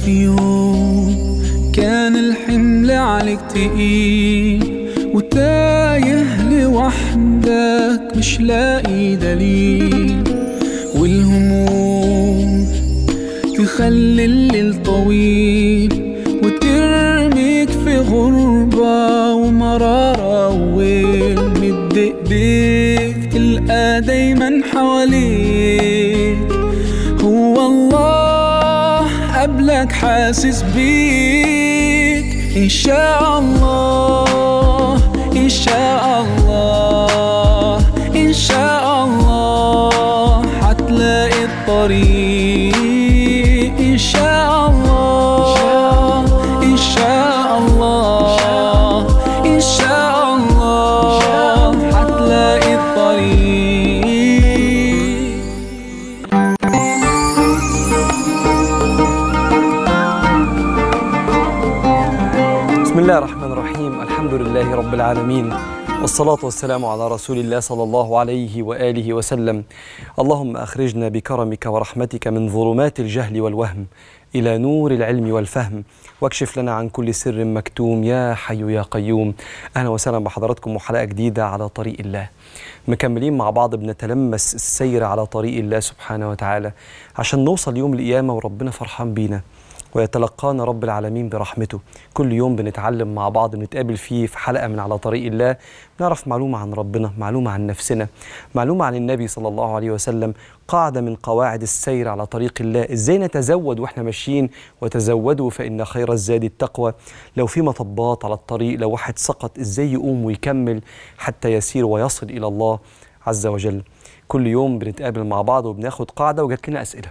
في يوم كان الحمل عليك تقيل وتايه لوحدك مش لاقي دليل والهموم تخلي الليل طويل وترميك في غربة ومرارة وويل مد ايديك تلقى دايما حواليك هو الله قبلك حاسس بيك إن شاء الله إن شاء الله إن شاء الله حتلاقي الطريق إن شاء الله إن شاء الله إن شاء الله حتلاقي الطريق بسم الله الرحمن الرحيم الحمد لله رب العالمين والصلاة والسلام على رسول الله صلى الله عليه وآله وسلم اللهم أخرجنا بكرمك ورحمتك من ظلمات الجهل والوهم إلى نور العلم والفهم واكشف لنا عن كل سر مكتوم يا حي يا قيوم أهلا وسهلا بحضراتكم وحلقة جديدة على طريق الله مكملين مع بعض بنتلمس السير على طريق الله سبحانه وتعالى عشان نوصل يوم القيامة وربنا فرحان بينا ويتلقانا رب العالمين برحمته كل يوم بنتعلم مع بعض بنتقابل فيه في حلقة من على طريق الله نعرف معلومة عن ربنا معلومة عن نفسنا معلومة عن النبي صلى الله عليه وسلم قاعدة من قواعد السير على طريق الله ازاي نتزود واحنا ماشيين وتزودوا فإن خير الزاد التقوى لو في مطبات على الطريق لو واحد سقط ازاي يقوم ويكمل حتى يسير ويصل إلى الله عز وجل كل يوم بنتقابل مع بعض وبناخد قاعدة وجات لنا أسئلة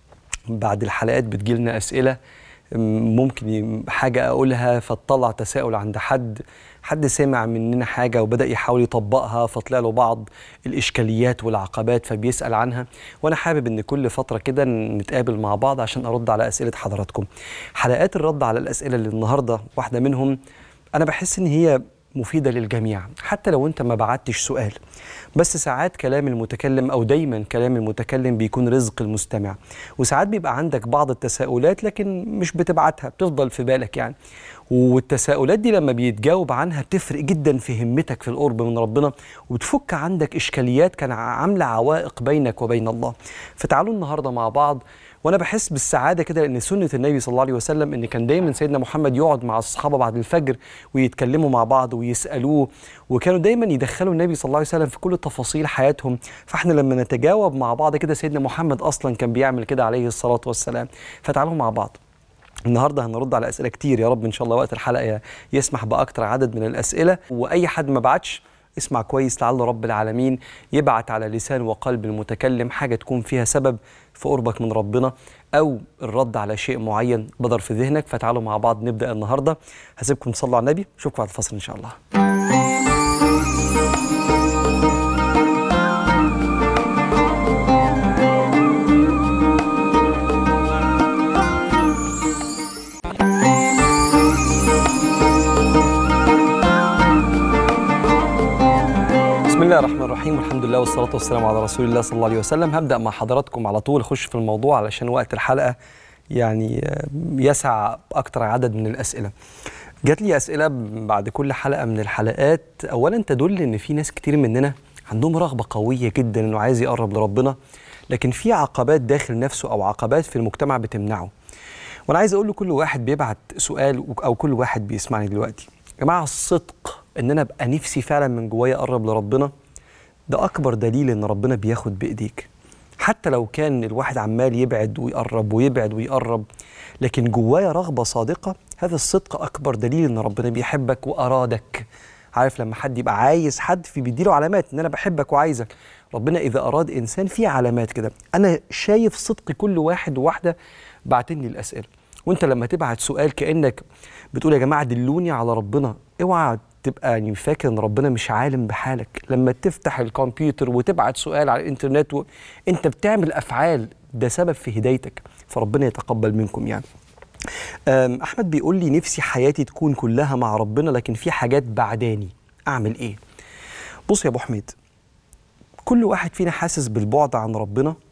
بعد الحلقات بتجيلنا أسئلة ممكن ي- حاجة أقولها فتطلع تساؤل عند حد حد سمع مننا حاجة وبدأ يحاول يطبقها فطلع له بعض الإشكاليات والعقبات فبيسأل عنها وأنا حابب إن كل فترة كده نتقابل مع بعض عشان أرد على أسئلة حضراتكم حلقات الرد على الأسئلة اللي النهاردة واحدة منهم أنا بحس إن هي مفيدة للجميع حتى لو أنت ما بعتش سؤال بس ساعات كلام المتكلم أو دايما كلام المتكلم بيكون رزق المستمع وساعات بيبقى عندك بعض التساؤلات لكن مش بتبعتها بتفضل في بالك يعني والتساؤلات دي لما بيتجاوب عنها بتفرق جدا في همتك في القرب من ربنا وبتفك عندك إشكاليات كان عاملة عوائق بينك وبين الله فتعالوا النهاردة مع بعض وانا بحس بالسعاده كده لان سنه النبي صلى الله عليه وسلم ان كان دايما سيدنا محمد يقعد مع الصحابه بعد الفجر ويتكلموا مع بعض ويسالوه وكانوا دايما يدخلوا النبي صلى الله عليه وسلم في كل تفاصيل حياتهم فاحنا لما نتجاوب مع بعض كده سيدنا محمد اصلا كان بيعمل كده عليه الصلاه والسلام فتعالوا مع بعض النهارده هنرد على اسئله كتير يا رب ان شاء الله وقت الحلقه يسمح باكتر عدد من الاسئله واي حد ما بعتش اسمع كويس لعل رب العالمين يبعت على لسان وقلب المتكلم حاجه تكون فيها سبب في قربك من ربنا او الرد على شيء معين بدر في ذهنك فتعالوا مع بعض نبدا النهارده هسيبكم تصلوا على النبي اشوفكم بعد الفصل ان شاء الله بسم الله الرحمن الرحيم والحمد لله والصلاة والسلام على رسول الله صلى الله عليه وسلم هبدأ مع حضراتكم على طول أخش في الموضوع علشان وقت الحلقة يعني آه، يسع أكتر عدد من الأسئلة جات لي أسئلة بعد كل حلقة من الحلقات أولا تدل إن في ناس كتير مننا عندهم رغبة قوية جدا إنه عايز يقرب لربنا لكن في عقبات داخل نفسه أو عقبات في المجتمع بتمنعه وانا عايز اقول لكل واحد بيبعت سؤال او كل واحد بيسمعني دلوقتي يا جماعه الصدق ان انا ابقى نفسي فعلا من جوايا اقرب لربنا ده اكبر دليل ان ربنا بياخد بايديك حتى لو كان الواحد عمال يبعد ويقرب ويبعد ويقرب لكن جوايا رغبه صادقه هذا الصدق اكبر دليل ان ربنا بيحبك وارادك عارف لما حد يبقى عايز حد في بيديله علامات ان انا بحبك وعايزك ربنا اذا اراد انسان في علامات كده انا شايف صدق كل واحد وواحده بعتني الاسئله وانت لما تبعت سؤال كانك بتقول يا جماعه دلوني على ربنا اوعى تبقى يعني فاكر ان ربنا مش عالم بحالك لما تفتح الكمبيوتر وتبعت سؤال على الانترنت و... انت بتعمل افعال ده سبب في هدايتك فربنا يتقبل منكم يعني أم، احمد بيقول لي نفسي حياتي تكون كلها مع ربنا لكن في حاجات بعداني اعمل ايه بص يا ابو حميد كل واحد فينا حاسس بالبعد عن ربنا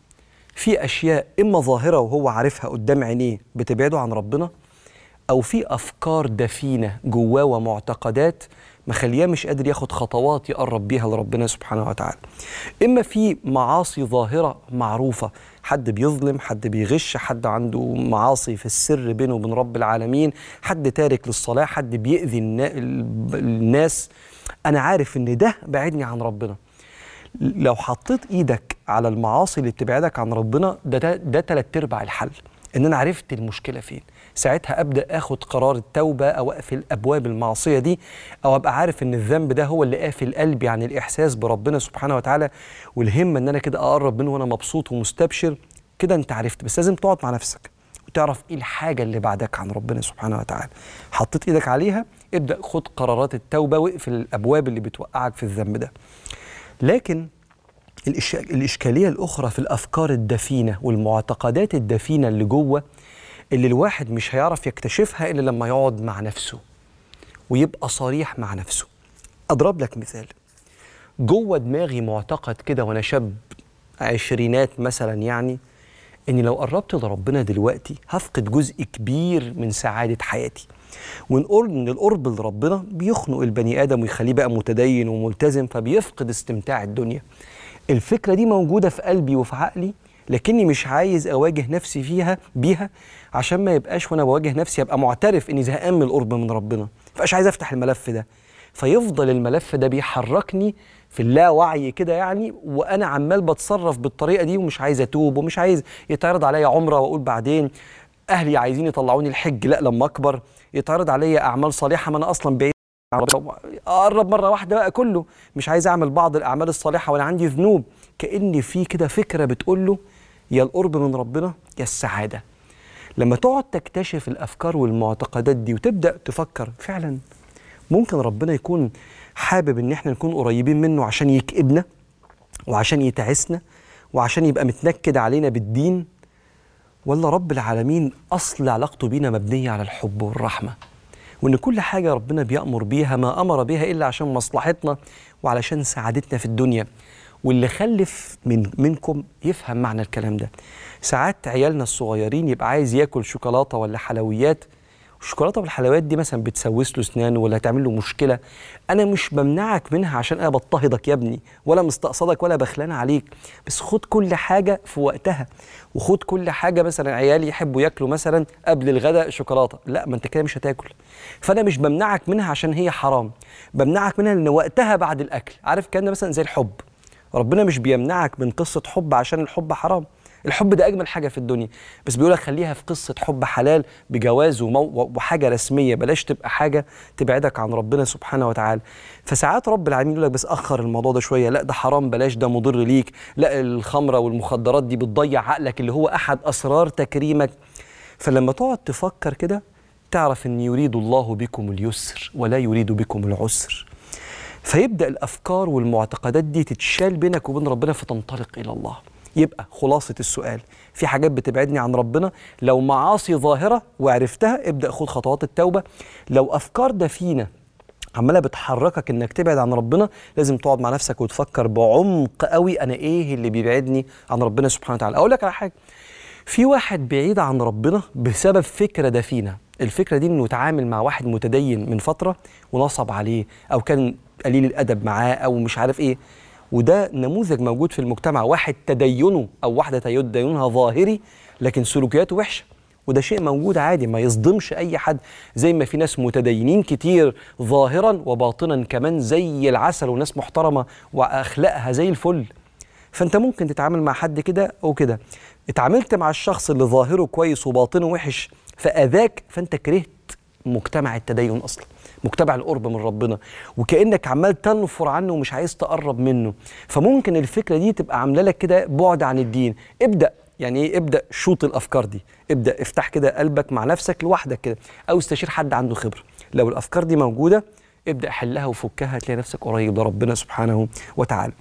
في اشياء اما ظاهره وهو عارفها قدام عينيه بتبعده عن ربنا او في افكار دفينه جواه ومعتقدات مخلياه مش قادر ياخد خطوات يقرب بيها لربنا سبحانه وتعالى اما في معاصي ظاهره معروفه حد بيظلم حد بيغش حد عنده معاصي في السر بينه وبين رب العالمين حد تارك للصلاه حد بيأذي النا- الناس انا عارف ان ده بعدني عن ربنا لو حطيت ايدك على المعاصي اللي بتبعدك عن ربنا ده ده, ده تلات ارباع الحل ان انا عرفت المشكله فين ساعتها ابدا اخد قرار التوبه او اقفل ابواب المعصيه دي او ابقى عارف ان الذنب ده هو اللي قافل قلبي عن الاحساس بربنا سبحانه وتعالى والهمه ان انا كده اقرب منه وانا مبسوط ومستبشر كده انت عرفت بس لازم تقعد مع نفسك وتعرف ايه الحاجه اللي بعدك عن ربنا سبحانه وتعالى حطيت ايدك عليها ابدا خد قرارات التوبه واقفل الابواب اللي بتوقعك في الذنب ده لكن الإش... الإشكالية الأخرى في الأفكار الدفينة والمعتقدات الدفينة اللي جوه اللي الواحد مش هيعرف يكتشفها إلا لما يقعد مع نفسه ويبقى صريح مع نفسه أضرب لك مثال جوه دماغي معتقد كده وأنا شاب عشرينات مثلا يعني إني لو قربت لربنا دلوقتي هفقد جزء كبير من سعادة حياتي ونقول إن القرب لربنا بيخنق البني آدم ويخليه بقى متدين وملتزم فبيفقد استمتاع الدنيا الفكرة دي موجودة في قلبي وفي عقلي لكني مش عايز أواجه نفسي فيها بيها عشان ما يبقاش وأنا بواجه نفسي أبقى معترف إني زهقان من القرب من ربنا فبقاش عايز أفتح الملف ده فيفضل الملف ده بيحركني في اللاوعي كده يعني وانا عمال بتصرف بالطريقه دي ومش عايز اتوب ومش عايز يتعرض عليا عمره واقول بعدين اهلي عايزين يطلعوني الحج لا لما اكبر يتعرض عليا اعمال صالحه ما انا اصلا بعيد عن ربنا. اقرب مره واحده بقى كله مش عايز اعمل بعض الاعمال الصالحه وانا عندي ذنوب كان في كده فكره بتقول له يا القرب من ربنا يا السعاده لما تقعد تكتشف الافكار والمعتقدات دي وتبدا تفكر فعلا ممكن ربنا يكون حابب ان احنا نكون قريبين منه عشان يكئبنا وعشان يتعسنا وعشان يبقى متنكد علينا بالدين ولا رب العالمين اصل علاقته بينا مبنيه على الحب والرحمه وان كل حاجه ربنا بيامر بيها ما امر بها الا عشان مصلحتنا وعلشان سعادتنا في الدنيا واللي خلف من منكم يفهم معنى الكلام ده ساعات عيالنا الصغيرين يبقى عايز ياكل شوكولاته ولا حلويات الشوكولاته والحلويات دي مثلا بتسوس له اسنانه ولا هتعمل له مشكله انا مش بمنعك منها عشان انا بضطهدك يا ابني ولا مستقصدك ولا بخلان عليك بس خد كل حاجه في وقتها وخد كل حاجه مثلا عيالي يحبوا ياكلوا مثلا قبل الغداء شوكولاته لا ما انت كده مش هتاكل فانا مش بمنعك منها عشان هي حرام بمنعك منها لان وقتها بعد الاكل عارف كان مثلا زي الحب ربنا مش بيمنعك من قصه حب عشان الحب حرام الحب ده اجمل حاجه في الدنيا بس بيقولك خليها في قصه حب حلال بجواز ومو وحاجه رسميه بلاش تبقى حاجه تبعدك عن ربنا سبحانه وتعالى فساعات رب العالمين يقول لك بس اخر الموضوع ده شويه لا ده حرام بلاش ده مضر ليك لا الخمره والمخدرات دي بتضيع عقلك اللي هو احد اسرار تكريمك فلما تقعد تفكر كده تعرف ان يريد الله بكم اليسر ولا يريد بكم العسر فيبدا الافكار والمعتقدات دي تتشال بينك وبين ربنا فتنطلق الى الله يبقى خلاصة السؤال في حاجات بتبعدني عن ربنا لو معاصي ظاهرة وعرفتها ابدأ خد خطوات التوبة لو أفكار دفينة عمالة بتحركك انك تبعد عن ربنا لازم تقعد مع نفسك وتفكر بعمق قوي انا ايه اللي بيبعدني عن ربنا سبحانه وتعالى اقول لك على حاجة في واحد بعيد عن ربنا بسبب فكرة دفينة الفكرة دي انه اتعامل مع واحد متدين من فترة ونصب عليه او كان قليل الادب معاه او مش عارف ايه وده نموذج موجود في المجتمع واحد تدينه او واحده تدينها ظاهري لكن سلوكياته وحشه وده شيء موجود عادي ما يصدمش اي حد زي ما في ناس متدينين كتير ظاهرا وباطنا كمان زي العسل وناس محترمه واخلاقها زي الفل فانت ممكن تتعامل مع حد كده او كده اتعاملت مع الشخص اللي ظاهره كويس وباطنه وحش فاذاك فانت كرهت مجتمع التدين اصلا مجتمع القرب من ربنا وكانك عمال تنفر عنه ومش عايز تقرب منه فممكن الفكره دي تبقى عامله لك كده بعد عن الدين ابدا يعني ايه ابدا شوط الافكار دي ابدا افتح كده قلبك مع نفسك لوحدك كده او استشير حد عنده خبره لو الافكار دي موجوده ابدا حلها وفكها هتلاقي نفسك قريب لربنا سبحانه وتعالى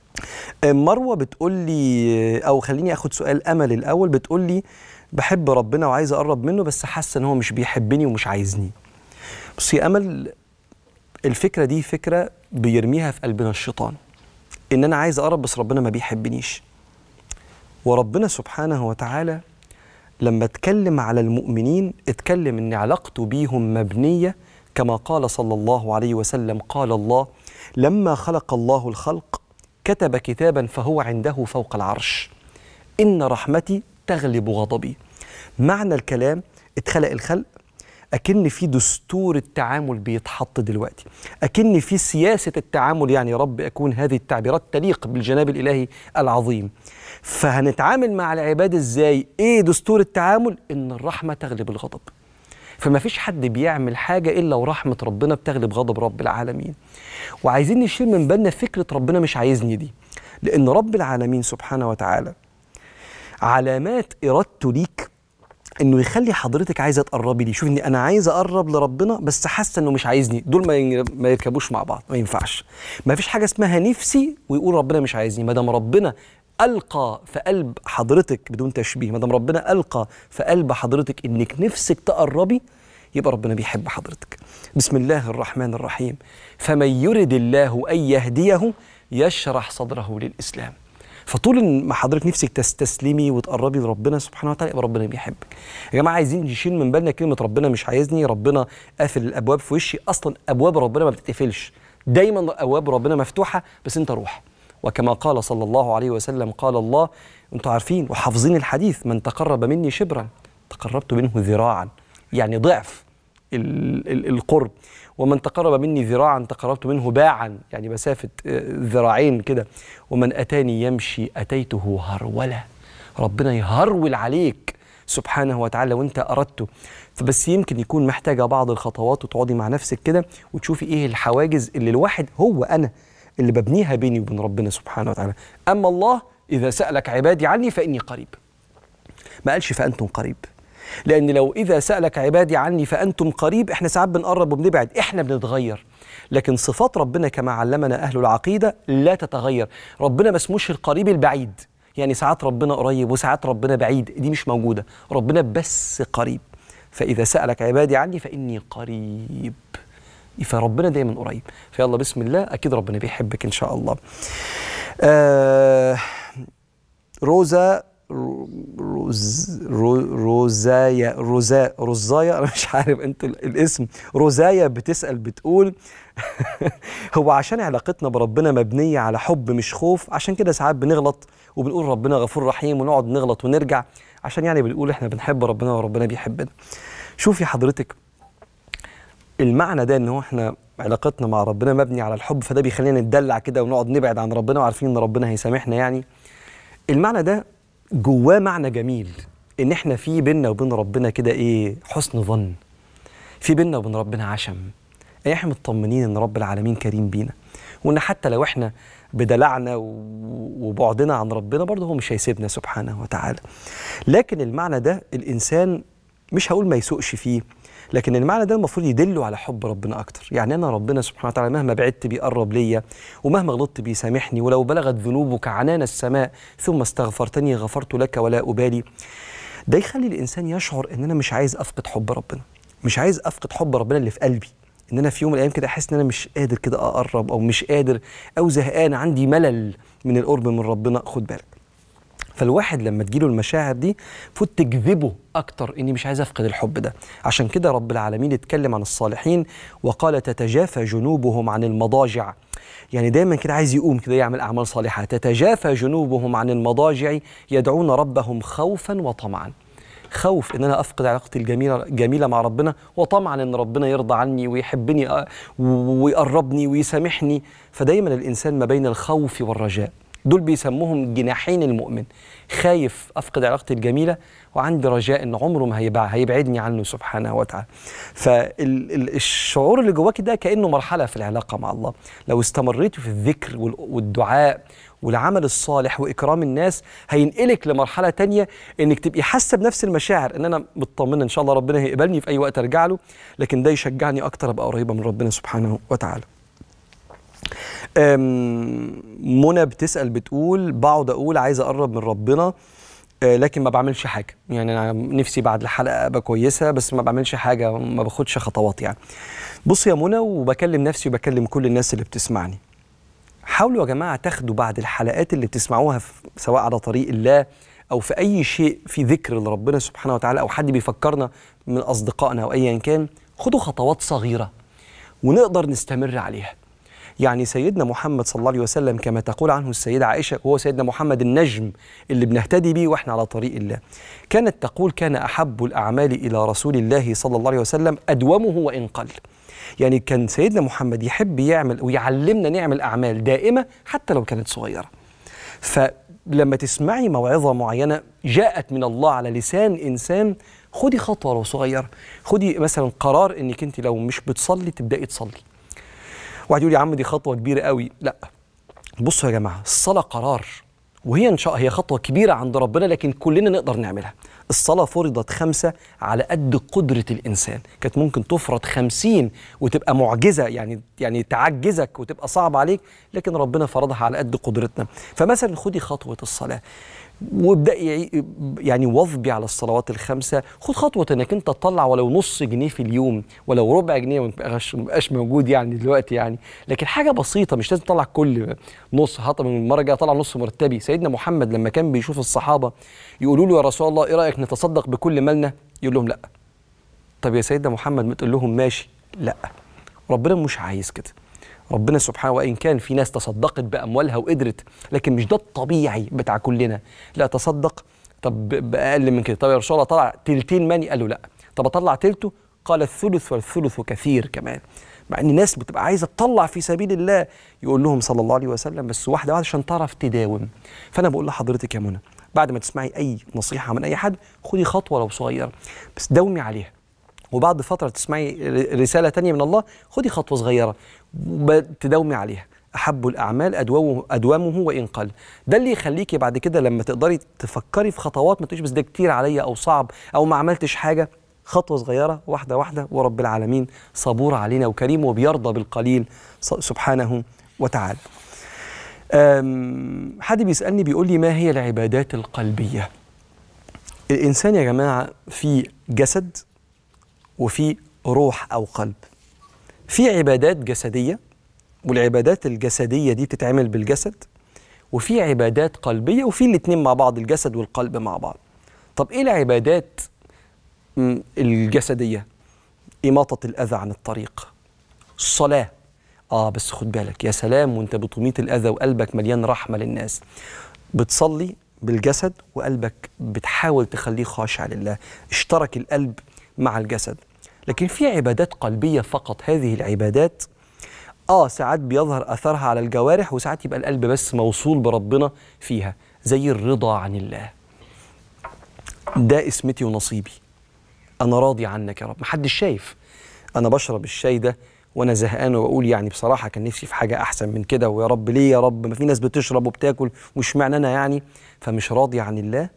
مروه بتقول لي او خليني اخد سؤال امل الاول بتقول لي بحب ربنا وعايز اقرب منه بس حاسه ان هو مش بيحبني ومش عايزني بصي يا امل الفكره دي فكره بيرميها في قلبنا الشيطان ان انا عايز اقرب بس ربنا ما بيحبنيش وربنا سبحانه وتعالى لما اتكلم على المؤمنين اتكلم ان علاقته بيهم مبنيه كما قال صلى الله عليه وسلم قال الله لما خلق الله الخلق كتب كتابا فهو عنده فوق العرش ان رحمتي تغلب غضبي معنى الكلام اتخلق الخلق أكن في دستور التعامل بيتحط دلوقتي أكن في سياسة التعامل يعني يا رب أكون هذه التعبيرات تليق بالجناب الإلهي العظيم فهنتعامل مع العباد إزاي إيه دستور التعامل إن الرحمة تغلب الغضب فما فيش حد بيعمل حاجة إلا ورحمة ربنا بتغلب غضب رب العالمين وعايزين نشيل من بالنا فكرة ربنا مش عايزني دي لأن رب العالمين سبحانه وتعالى علامات إرادته ليك انه يخلي حضرتك عايزه تقربي ليه شوف اني انا عايز اقرب لربنا بس حاسه انه مش عايزني دول ما ي- ما يركبوش مع بعض ما ينفعش ما فيش حاجه اسمها نفسي ويقول ربنا مش عايزني ما دام ربنا القى في قلب حضرتك بدون تشبيه ما دام ربنا القى في قلب حضرتك انك نفسك تقربي يبقى ربنا بيحب حضرتك بسم الله الرحمن الرحيم فمن يرد الله ان يهديه يشرح صدره للاسلام فطول ما حضرتك نفسك تستسلمي وتقربي لربنا سبحانه وتعالى يبقى ربنا بيحبك. يا جماعه عايزين نشيل من بالنا كلمه ربنا مش عايزني، ربنا قافل الابواب في وشي، اصلا ابواب ربنا ما بتتقفلش. دايما ابواب ربنا مفتوحه بس انت روح. وكما قال صلى الله عليه وسلم قال الله انتوا عارفين وحافظين الحديث من تقرب مني شبرا تقربت منه ذراعا يعني ضعف ال- ال- القرب ومن تقرب مني ذراعا تقربت منه باعا يعني مسافة آه، ذراعين كده ومن أتاني يمشي أتيته هرولة ربنا يهرول عليك سبحانه وتعالى وانت أردته فبس يمكن يكون محتاجة بعض الخطوات وتقعدي مع نفسك كده وتشوفي ايه الحواجز اللي الواحد هو أنا اللي ببنيها بيني وبين ربنا سبحانه وتعالى أما الله إذا سألك عبادي عني فإني قريب ما قالش فأنتم قريب لأن لو إذا سألك عبادي عني فأنتم قريب إحنا ساعات بنقرب وبنبعد إحنا بنتغير لكن صفات ربنا كما علمنا أهل العقيدة لا تتغير ربنا ما اسموش القريب البعيد يعني ساعات ربنا قريب وساعات ربنا بعيد دي مش موجودة ربنا بس قريب فإذا سألك عبادي عني فإني قريب فربنا دايما قريب فيلا بسم الله أكيد ربنا بيحبك إن شاء الله آه روزا رو- روز رو- روزايا روزا روزايا انا مش عارف انتوا ال- الاسم روزايا بتسال بتقول هو عشان علاقتنا بربنا مبنيه على حب مش خوف عشان كده ساعات بنغلط وبنقول ربنا غفور رحيم ونقعد نغلط ونرجع عشان يعني بنقول احنا بنحب ربنا وربنا بيحبنا شوفي حضرتك المعنى ده ان هو احنا علاقتنا مع ربنا مبني على الحب فده بيخلينا نتدلع كده ونقعد نبعد عن ربنا وعارفين ان ربنا هيسامحنا يعني المعنى ده جواه معنى جميل ان احنا في بينا وبين ربنا كده ايه حسن ظن في بينا وبين ربنا عشم يعني احنا مطمنين ان رب العالمين كريم بينا وان حتى لو احنا بدلعنا و- وبعدنا عن ربنا برضه هو مش هيسيبنا سبحانه وتعالى لكن المعنى ده الانسان مش هقول ما يسوقش فيه لكن المعنى ده المفروض يدله على حب ربنا اكتر يعني انا ربنا سبحانه وتعالى مهما بعدت بيقرب ليا ومهما غلطت بيسامحني ولو بلغت ذنوبك عنان السماء ثم استغفرتني غفرت لك ولا ابالي ده يخلي الانسان يشعر ان انا مش عايز افقد حب ربنا مش عايز افقد حب ربنا اللي في قلبي ان انا في يوم من الايام كده احس ان انا مش قادر كده اقرب او مش قادر او زهقان عندي ملل من القرب من ربنا خد بالك فالواحد لما تجيله المشاعر دي المفروض تجذبه اكتر اني مش عايز افقد الحب ده عشان كده رب العالمين اتكلم عن الصالحين وقال تتجافى جنوبهم عن المضاجع يعني دايما كده عايز يقوم كده يعمل اعمال صالحه تتجافى جنوبهم عن المضاجع يدعون ربهم خوفا وطمعا خوف ان انا افقد علاقتي الجميله جميله مع ربنا وطمعا ان ربنا يرضى عني ويحبني آه، و- ويقربني ويسامحني فدايما الانسان ما بين الخوف والرجاء دول بيسموهم جناحين المؤمن خايف افقد علاقتي الجميله وعندي رجاء ان عمره ما هيبع هيبعدني عنه سبحانه وتعالى فالشعور اللي جواك ده كانه مرحله في العلاقه مع الله لو استمريتوا في الذكر وال- والدعاء والعمل الصالح واكرام الناس هينقلك لمرحله تانية انك تبقي حاسه بنفس المشاعر ان انا مطمنه ان شاء الله ربنا هيقبلني في اي وقت ارجع له لكن ده يشجعني اكتر ابقى قريبه من ربنا سبحانه وتعالى أم، منى بتسأل بتقول بقعد أقول عايز أقرب من ربنا آه، لكن ما بعملش حاجة يعني أنا نفسي بعد الحلقة أبقى كويسة بس ما بعملش حاجة ما باخدش خطوات يعني بص يا منى وبكلم نفسي وبكلم كل الناس اللي بتسمعني حاولوا يا جماعه تاخدوا بعد الحلقات اللي بتسمعوها في سواء على طريق الله او في اي شيء في ذكر لربنا سبحانه وتعالى او حد بيفكرنا من اصدقائنا او ايا كان خدوا خطوات صغيره ونقدر نستمر عليها يعني سيدنا محمد صلى الله عليه وسلم كما تقول عنه السيدة عائشة وهو سيدنا محمد النجم اللي بنهتدي بيه واحنا على طريق الله كانت تقول كان أحب الأعمال إلى رسول الله صلى الله عليه وسلم أدومه وإن قل يعني كان سيدنا محمد يحب يعمل ويعلمنا نعمل أعمال دائمة حتى لو كانت صغيرة فلما تسمعي موعظة معينة جاءت من الله على لسان إنسان خدي خطوة لو صغيرة خدي مثلا قرار إنك أنت لو مش بتصلي تبدأي تصلي واحد يقول يا عم دي خطوه كبيره قوي لا بصوا يا جماعه الصلاه قرار وهي ان شاء هي خطوه كبيره عند ربنا لكن كلنا نقدر نعملها الصلاة فرضت خمسة على قد قدرة الإنسان كانت ممكن تفرض خمسين وتبقى معجزة يعني يعني تعجزك وتبقى صعب عليك لكن ربنا فرضها على قد قدرتنا فمثلا خدي خطوة الصلاة وابدأي يعني واظبي على الصلوات الخمسة خد خطوة انك انت تطلع ولو نص جنيه في اليوم ولو ربع جنيه ما بقاش موجود يعني دلوقتي يعني لكن حاجة بسيطة مش لازم تطلع كل نص حتى من المرة الجاية طلع نص مرتبي سيدنا محمد لما كان بيشوف الصحابة يقولوا له يا رسول الله ايه رأيك نتصدق بكل مالنا يقول لهم لا طب يا سيدنا محمد ما تقول لهم ماشي لا ربنا مش عايز كده ربنا سبحانه وان كان في ناس تصدقت باموالها وقدرت لكن مش ده الطبيعي بتاع كلنا لا تصدق طب باقل من كده طب يا رسول الله طلع تلتين ماني قال له لا طب اطلع تلته قال الثلث والثلث كثير كمان مع ان ناس بتبقى عايزه تطلع في سبيل الله يقول لهم صلى الله عليه وسلم بس واحده واحده عشان تعرف تداوم فانا بقول لحضرتك يا منى بعد ما تسمعي اي نصيحه من اي حد خدي خطوه لو صغيره بس داومي عليها وبعد فترة تسمعي رسالة تانية من الله خدي خطوة صغيرة تداومي عليها أحب الأعمال أدومه, أدومه وإن قل ده اللي يخليكي بعد كده لما تقدري تفكري في خطوات ما تقوليش بس ده كتير عليا أو صعب أو ما عملتش حاجة خطوة صغيرة واحدة واحدة ورب العالمين صبور علينا وكريم وبيرضى بالقليل سبحانه وتعالى حد بيسألني بيقول لي ما هي العبادات القلبية الإنسان يا جماعة في جسد وفي روح او قلب في عبادات جسديه والعبادات الجسديه دي تتعمل بالجسد وفي عبادات قلبيه وفي الاثنين مع بعض الجسد والقلب مع بعض طب ايه العبادات الجسديه اماطه الاذى عن الطريق الصلاه اه بس خد بالك يا سلام وانت بتميط الاذى وقلبك مليان رحمه للناس بتصلي بالجسد وقلبك بتحاول تخليه خاشع لله اشترك القلب مع الجسد لكن في عبادات قلبية فقط هذه العبادات آه ساعات بيظهر أثرها على الجوارح وساعات يبقى القلب بس موصول بربنا فيها زي الرضا عن الله ده اسمتي ونصيبي أنا راضي عنك يا رب محدش شايف أنا بشرب الشاي ده وأنا زهقان وأقول يعني بصراحة كان نفسي في حاجة أحسن من كده ويا رب ليه يا رب ما في ناس بتشرب وبتاكل وش معنى أنا يعني فمش راضي عن الله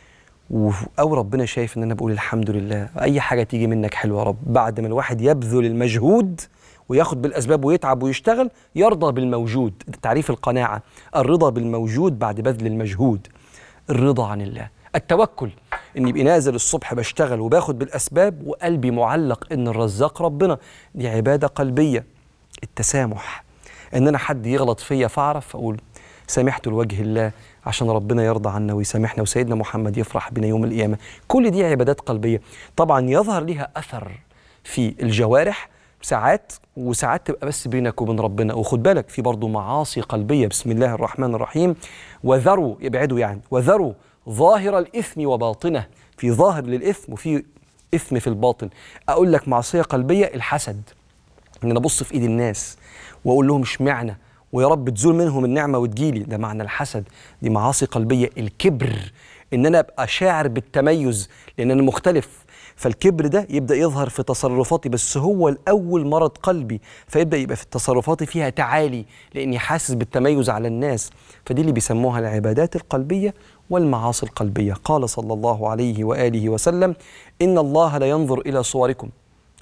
او ربنا شايف ان انا بقول الحمد لله اي حاجه تيجي منك حلوه يا رب بعد ما الواحد يبذل المجهود وياخد بالاسباب ويتعب ويشتغل يرضى بالموجود ده تعريف القناعه الرضا بالموجود بعد بذل المجهود الرضا عن الله التوكل اني ابقى نازل الصبح بشتغل وباخد بالاسباب وقلبي معلق ان الرزاق ربنا دي عباده قلبيه التسامح ان انا حد يغلط فيا فاعرف اقول سامحت لوجه الله عشان ربنا يرضى عنا ويسامحنا وسيدنا محمد يفرح بنا يوم القيامة كل دي عبادات قلبية طبعا يظهر لها أثر في الجوارح ساعات وساعات تبقى بس بينك وبين ربنا وخد بالك في برضه معاصي قلبية بسم الله الرحمن الرحيم وذروا يبعدوا يعني وذروا ظاهر الإثم وباطنه في ظاهر للإثم وفي إثم في الباطن أقول لك معصية قلبية الحسد إن أنا أبص في إيد الناس وأقول لهم اشمعنى ويا رب تزول منهم النعمة وتجيلي ده معنى الحسد دي معاصي قلبية الكبر إن أنا أبقى شاعر بالتميز لأن أنا مختلف فالكبر ده يبدأ يظهر في تصرفاتي بس هو الأول مرض قلبي فيبدأ يبقى في تصرفاتي فيها تعالي لأني حاسس بالتميز على الناس فدي اللي بيسموها العبادات القلبية والمعاصي القلبية قال صلى الله عليه وآله وسلم إن الله لا ينظر إلى صوركم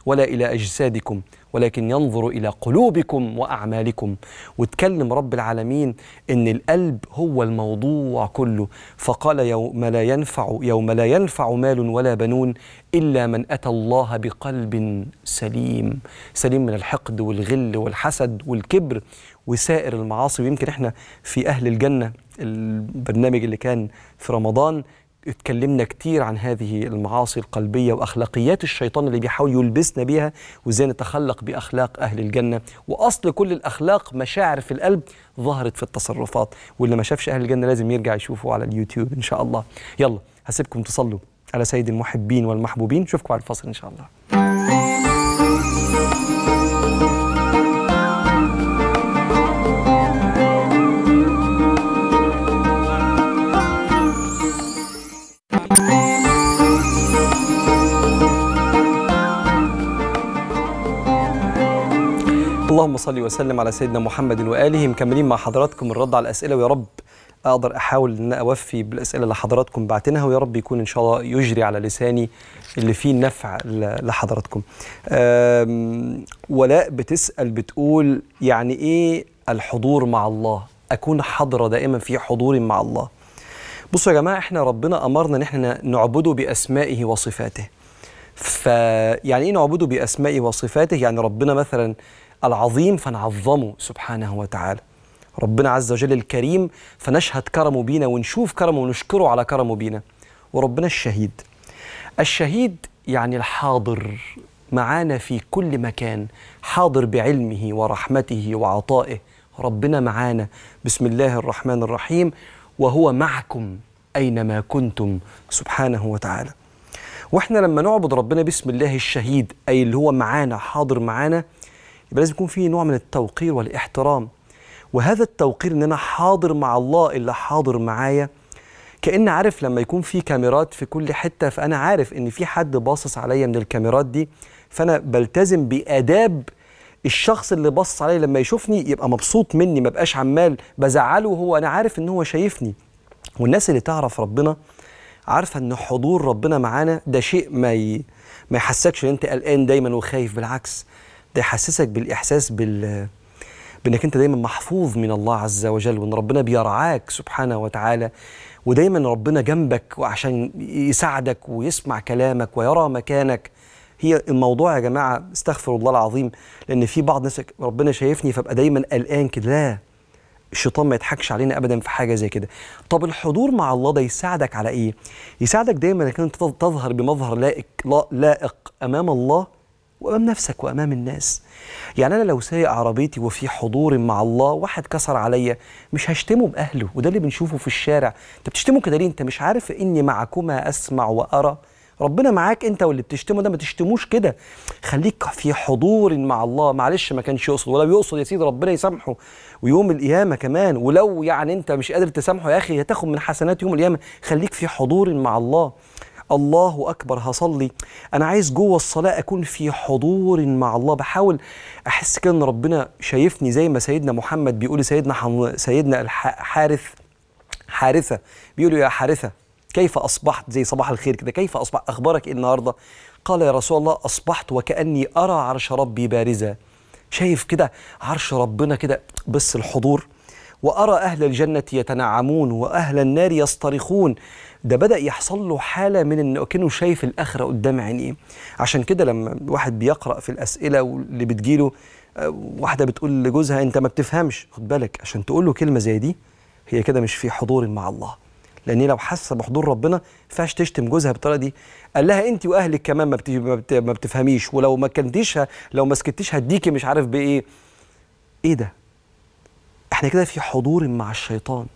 ولا إلى أجسادكم ولكن ينظر إلى قلوبكم وأعمالكم وتكلم رب العالمين إن القلب هو الموضوع كله فقال يوم لا ينفع يوم لا ينفع مال ولا بنون إلا من أتى الله بقلب سليم سليم من الحقد والغل والحسد والكبر وسائر المعاصي ويمكن احنا في أهل الجنة البرنامج اللي كان في رمضان اتكلمنا كتير عن هذه المعاصي القلبية وأخلاقيات الشيطان اللي بيحاول يلبسنا بيها وإزاي نتخلق بأخلاق أهل الجنة وأصل كل الأخلاق مشاعر في القلب ظهرت في التصرفات واللي ما شافش أهل الجنة لازم يرجع يشوفه على اليوتيوب إن شاء الله يلا هسيبكم تصلوا على سيد المحبين والمحبوبين نشوفكم على الفصل إن شاء الله اللهم صل وسلم على سيدنا محمد واله مكملين مع حضراتكم الرد على الاسئله ويا رب اقدر احاول ان اوفي بالاسئله اللي حضراتكم بعتناها ويا رب يكون ان شاء الله يجري على لساني اللي فيه نفع ل- لحضراتكم. أم، ولاء بتسال بتقول يعني ايه الحضور مع الله؟ اكون حاضره دائما في حضور مع الله. بصوا يا جماعه احنا ربنا امرنا ان احنا نعبده باسمائه وصفاته. فيعني ايه نعبده باسمائه وصفاته؟ يعني ربنا مثلا العظيم فنعظمه سبحانه وتعالى. ربنا عز وجل الكريم فنشهد كرمه بينا ونشوف كرمه ونشكره على كرمه بينا. وربنا الشهيد. الشهيد يعني الحاضر معانا في كل مكان، حاضر بعلمه ورحمته وعطائه. ربنا معانا بسم الله الرحمن الرحيم وهو معكم اينما كنتم سبحانه وتعالى. واحنا لما نعبد ربنا باسم الله الشهيد اي اللي هو معانا حاضر معانا يبقى لازم يكون فيه نوع من التوقير والاحترام وهذا التوقير ان انا حاضر مع الله اللي حاضر معايا كأن عارف لما يكون في كاميرات في كل حتة فأنا عارف إن في حد باصص عليا من الكاميرات دي فأنا بلتزم بآداب الشخص اللي باصص عليا لما يشوفني يبقى مبسوط مني ما بقاش عمال بزعله وهو أنا عارف إن هو شايفني والناس اللي تعرف ربنا عارفه ان حضور ربنا معانا ده شيء ما ي... ما يحسكش ان انت قلقان دايما وخايف بالعكس ده يحسسك بالاحساس بال بانك انت دايما محفوظ من الله عز وجل وان ربنا بيرعاك سبحانه وتعالى ودايما ربنا جنبك وعشان يساعدك ويسمع كلامك ويرى مكانك هي الموضوع يا جماعه استغفر الله العظيم لان في بعض الناس ربنا شايفني فابقى دايما قلقان كده لا الشيطان ما يضحكش علينا ابدا في حاجه زي كده طب الحضور مع الله ده يساعدك على ايه يساعدك دايما انك انت تظهر بمظهر لائق لا- لائق امام الله وامام نفسك وامام الناس يعني انا لو سايق عربيتي وفي حضور مع الله واحد كسر عليا مش هشتمه باهله وده اللي بنشوفه في الشارع انت بتشتمه كده ليه انت مش عارف اني معكما اسمع وارى ربنا معاك انت واللي بتشتمه ده ما تشتموش كده خليك في حضور مع الله معلش ما كانش يقصد ولو يقصد يا سيدي ربنا يسامحه ويوم القيامه كمان ولو يعني انت مش قادر تسامحه يا اخي هتاخد من حسنات يوم القيامه خليك في حضور مع الله الله اكبر هصلي انا عايز جوه الصلاه اكون في حضور مع الله بحاول احس كده ان ربنا شايفني زي ما سيدنا محمد بيقول لسيدنا حن... سيدنا الح- حارث حارثة بيقولوا يا حارثة كيف أصبحت زي صباح الخير كده كيف أصبحت أخبارك إيه النهاردة قال يا رسول الله أصبحت وكأني أرى عرش ربي بارزا شايف كده عرش ربنا كده بس الحضور وأرى أهل الجنة يتنعمون وأهل النار يصطرخون ده بدأ يحصل له حالة من إنه كأنه شايف الآخرة قدام عينيه عشان كده لما واحد بيقرأ في الأسئلة واللي بتجيله آه، واحدة بتقول لجوزها أنت ما بتفهمش خد بالك عشان تقول له كلمة زي دي هي كده مش في حضور مع الله لان هي لو حاسه بحضور ربنا ما ينفعش تشتم جوزها بالطريقه دي قال لها انت واهلك كمان ما, بت... ما, بت... ما بتفهميش ولو ما كنتيش ه... لو ما سكتيش هديكي مش عارف بايه ايه ده احنا كده في حضور مع الشيطان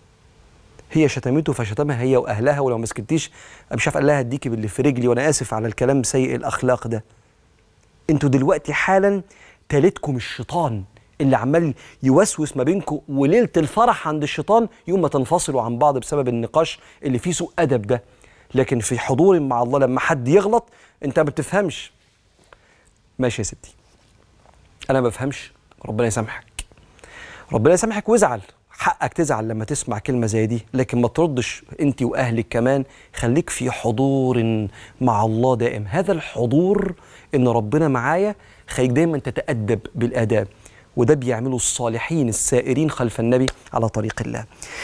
هي شتمته فشتمها هي واهلها ولو ما سكتيش أنا مش عارف قال لها هديكي باللي في رجلي وانا اسف على الكلام سيء الاخلاق ده انتوا دلوقتي حالا تالتكم الشيطان اللي عمال يوسوس ما بينكم وليله الفرح عند الشيطان يوم ما تنفصلوا عن بعض بسبب النقاش اللي فيه سوء ادب ده لكن في حضور مع الله لما حد يغلط انت ما بتفهمش ماشي يا ستي انا ما بفهمش ربنا يسامحك ربنا يسامحك وازعل حقك تزعل لما تسمع كلمة زي دي لكن ما تردش انت واهلك كمان خليك في حضور مع الله دائم هذا الحضور ان ربنا معايا خليك دايما تتأدب بالآداب وده بيعمله الصالحين السائرين خلف النبي على طريق الله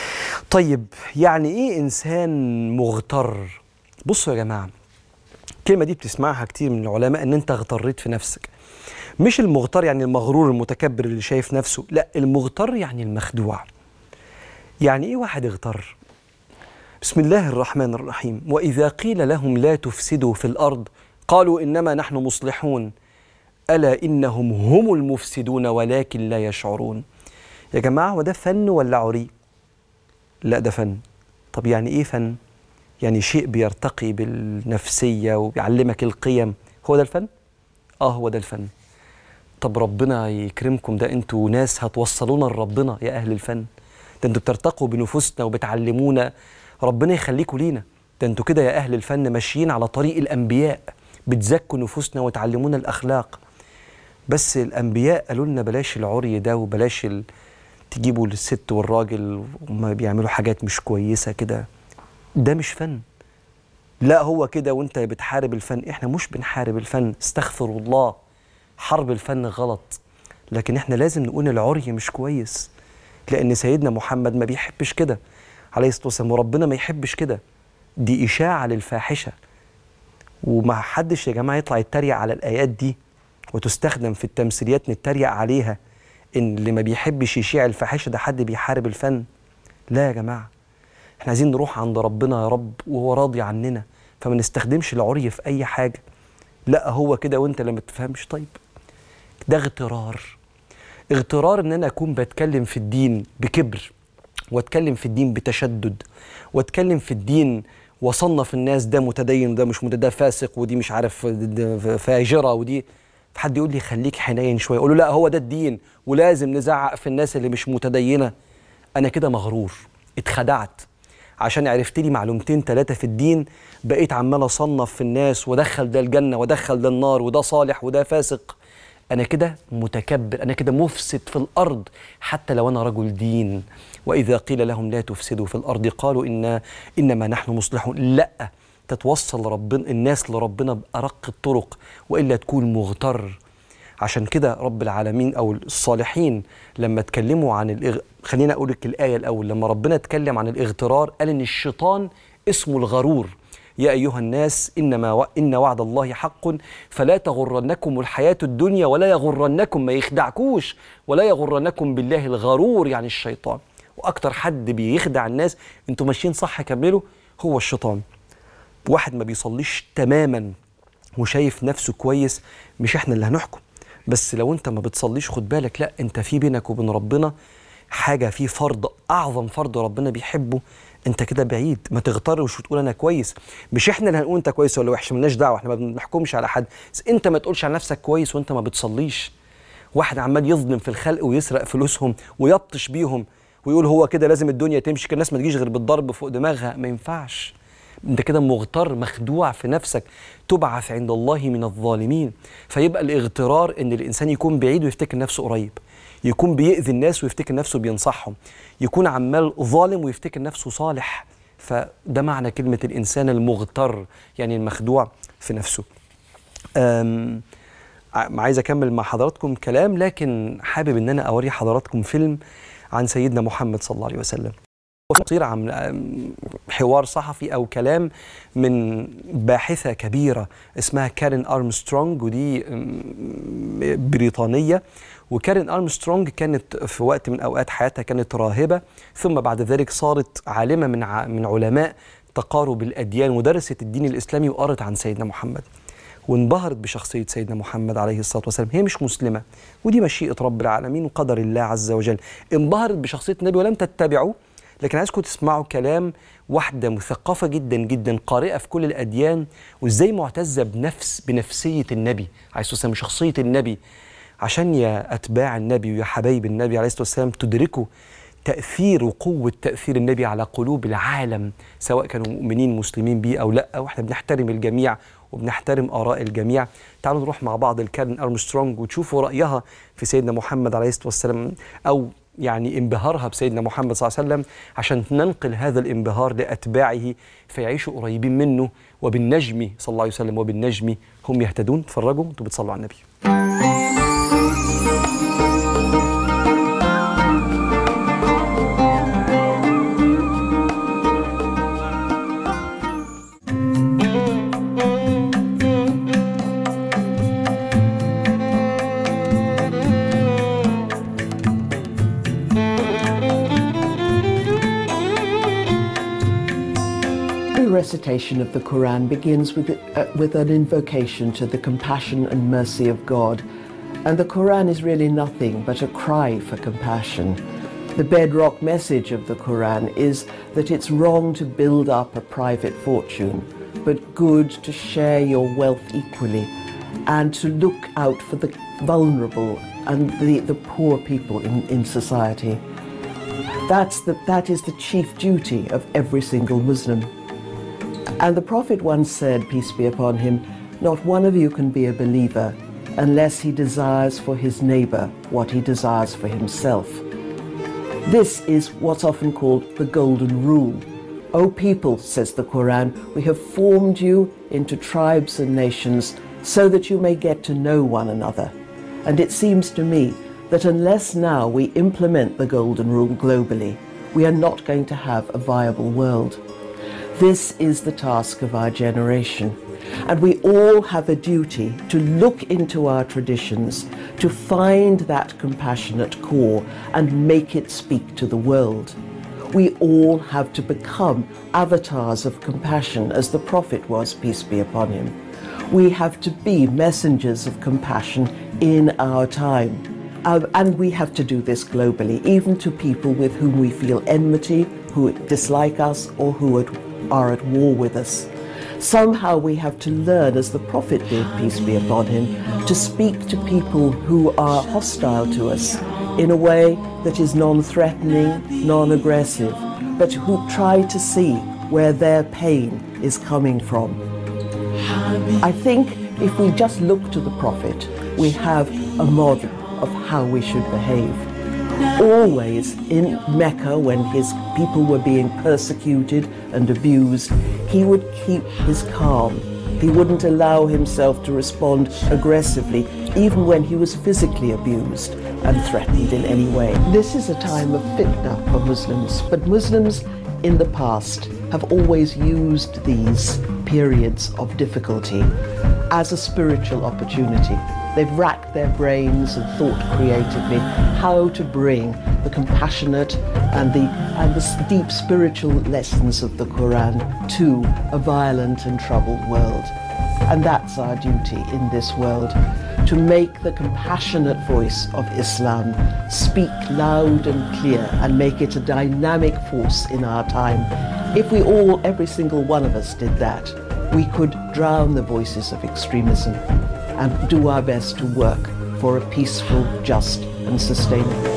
طيب يعني ايه انسان مغتر بصوا يا جماعه الكلمه دي بتسمعها كتير من العلماء ان انت اغتريت في نفسك مش المغتر يعني المغرور المتكبر اللي شايف نفسه لا المغتر يعني المخدوع يعني ايه واحد اغتر بسم الله الرحمن الرحيم واذا قيل لهم لا تفسدوا في الارض قالوا انما نحن مصلحون الا انهم هم المفسدون ولكن لا يشعرون يا جماعه هو ده فن ولا عري لا ده فن طب يعني ايه فن يعني شيء بيرتقي بالنفسيه وبيعلمك القيم هو ده الفن اه هو ده الفن طب ربنا يكرمكم ده انتوا ناس هتوصلونا لربنا يا اهل الفن ده انتوا بترتقوا بنفوسنا وبتعلمونا ربنا يخليكم لينا ده انتوا كده يا اهل الفن ماشيين على طريق الانبياء بتزكوا نفوسنا وتعلمونا الاخلاق بس الانبياء قالوا لنا بلاش العري ده وبلاش ال... تجيبوا للست والراجل وما بيعملوا حاجات مش كويسه كده ده مش فن لا هو كده وانت بتحارب الفن احنا مش بنحارب الفن استغفر الله حرب الفن غلط لكن احنا لازم نقول العري مش كويس لان سيدنا محمد ما بيحبش كده عليه الصلاه والسلام وربنا ما يحبش كده دي اشاعه للفاحشه وما حدش يا جماعه يطلع يتريق على الايات دي وتستخدم في التمثيليات نتريق عليها ان اللي ما بيحبش يشيع الفاحشه ده حد بيحارب الفن لا يا جماعه احنا عايزين نروح عند ربنا يا رب وهو راضي عننا فما نستخدمش العري في اي حاجه لا هو كده وانت لما تفهمش طيب ده اغترار اغترار ان انا اكون بتكلم في الدين بكبر واتكلم في الدين بتشدد واتكلم في الدين واصنف الناس ده متدين وده مش متدين ده فاسق ودي مش عارف فاجره ودي فحد يقول لي خليك حنين شويه اقول له لا هو ده الدين ولازم نزعق في الناس اللي مش متدينه انا كده مغرور اتخدعت عشان عرفت لي معلومتين ثلاثه في الدين بقيت عمال اصنف في الناس وادخل ده الجنه وادخل ده النار وده صالح وده فاسق انا كده متكبر انا كده مفسد في الارض حتى لو انا رجل دين واذا قيل لهم لا تفسدوا في الارض قالوا إنا انما نحن مصلحون لا تتوصل ربنا الناس لربنا بارق الطرق والا تكون مغتر عشان كده رب العالمين او الصالحين لما اتكلموا عن الإغ... خلينا اقول لك الايه الاول لما ربنا اتكلم عن الاغترار قال ان الشيطان اسمه الغرور يا ايها الناس انما و... ان وعد الله حق فلا تغرنكم الحياه الدنيا ولا يغرنكم ما يخدعكوش ولا يغرنكم بالله الغرور يعني الشيطان واكتر حد بيخدع الناس انتوا ماشيين صح كملوا هو الشيطان واحد ما بيصليش تماما وشايف نفسه كويس مش احنا اللي هنحكم بس لو انت ما بتصليش خد بالك لا انت في بينك وبين ربنا حاجه في فرض اعظم فرض ربنا بيحبه انت كده بعيد ما تغترش وتقول انا كويس مش احنا اللي هنقول انت كويس ولا وحش مالناش دعوه احنا ما بنحكمش على حد بس انت ما تقولش على نفسك كويس وانت ما بتصليش واحد عمال يظلم في الخلق ويسرق فلوسهم ويبطش بيهم ويقول هو كده لازم الدنيا تمشي كده الناس ما تجيش غير بالضرب فوق دماغها ما ينفعش انت كده مغتر مخدوع في نفسك تبعث عند الله من الظالمين فيبقى الاغترار ان الانسان يكون بعيد ويفتكر نفسه قريب يكون بيأذي الناس ويفتكر نفسه بينصحهم يكون عمال ظالم ويفتكر نفسه صالح فده معنى كلمة الإنسان المغتر يعني المخدوع في نفسه أم عايز أكمل مع حضراتكم كلام لكن حابب أن أنا أوري حضراتكم فيلم عن سيدنا محمد صلى الله عليه وسلم قصير عن حوار صحفي او كلام من باحثه كبيره اسمها كارين ارمسترونج ودي بريطانيه وكارين ارمسترونج كانت في وقت من اوقات حياتها كانت راهبه ثم بعد ذلك صارت عالمه من من علماء تقارب الاديان ودرست الدين الاسلامي وقرت عن سيدنا محمد وانبهرت بشخصية سيدنا محمد عليه الصلاة والسلام هي مش مسلمة ودي مشيئة رب العالمين وقدر الله عز وجل انبهرت بشخصية النبي ولم تتبعه لكن عايزكم تسمعوا كلام واحدة مثقفة جدا جدا قارئة في كل الأديان وإزاي معتزة بنفس بنفسية النبي عليه الصلاة والسلام شخصية النبي عشان يا أتباع النبي ويا حبايب النبي عليه الصلاة والسلام تدركوا تأثير وقوة تأثير النبي على قلوب العالم سواء كانوا مؤمنين مسلمين بيه أو لا وإحنا بنحترم الجميع وبنحترم آراء الجميع تعالوا نروح مع بعض الكارن أرمسترونج وتشوفوا رأيها في سيدنا محمد عليه الصلاة والسلام أو يعني انبهارها بسيدنا محمد صلى الله عليه وسلم عشان ننقل هذا الانبهار لأتباعه فيعيشوا قريبين منه وبالنجم صلى الله عليه وسلم وبالنجم هم يهتدون اتفرجوا انتوا بتصلوا على النبي Every recitation of the Quran begins with, uh, with an invocation to the compassion and mercy of God. And the Quran is really nothing but a cry for compassion. The bedrock message of the Quran is that it's wrong to build up a private fortune, but good to share your wealth equally and to look out for the vulnerable and the, the poor people in, in society. That's the, that is the chief duty of every single Muslim. And the Prophet once said, peace be upon him, not one of you can be a believer unless he desires for his neighbor what he desires for himself. This is what's often called the golden rule. O people, says the Quran, we have formed you into tribes and nations so that you may get to know one another. And it seems to me that unless now we implement the golden rule globally, we are not going to have a viable world. This is the task of our generation. And we all have a duty to look into our traditions, to find that compassionate core and make it speak to the world. We all have to become avatars of compassion as the Prophet was, peace be upon him. We have to be messengers of compassion in our time. Um, and we have to do this globally, even to people with whom we feel enmity, who dislike us, or who at- are at war with us. Somehow we have to learn, as the Prophet did, peace be upon him, to speak to people who are hostile to us in a way that is non threatening, non aggressive, but who try to see where their pain is coming from. I think if we just look to the Prophet, we have a model of how we should behave. Always in Mecca, when his people were being persecuted and abused, he would keep his calm. He wouldn't allow himself to respond aggressively, even when he was physically abused and threatened in any way. This is a time of fitna for Muslims, but Muslims in the past have always used these periods of difficulty as a spiritual opportunity. They've racked their brains and thought creatively how to bring the compassionate and the, and the s- deep spiritual lessons of the Quran to a violent and troubled world. And that's our duty in this world to make the compassionate voice of Islam speak loud and clear and make it a dynamic force in our time. If we all, every single one of us, did that, we could drown the voices of extremism and do our best to work for a peaceful, just, and sustainable.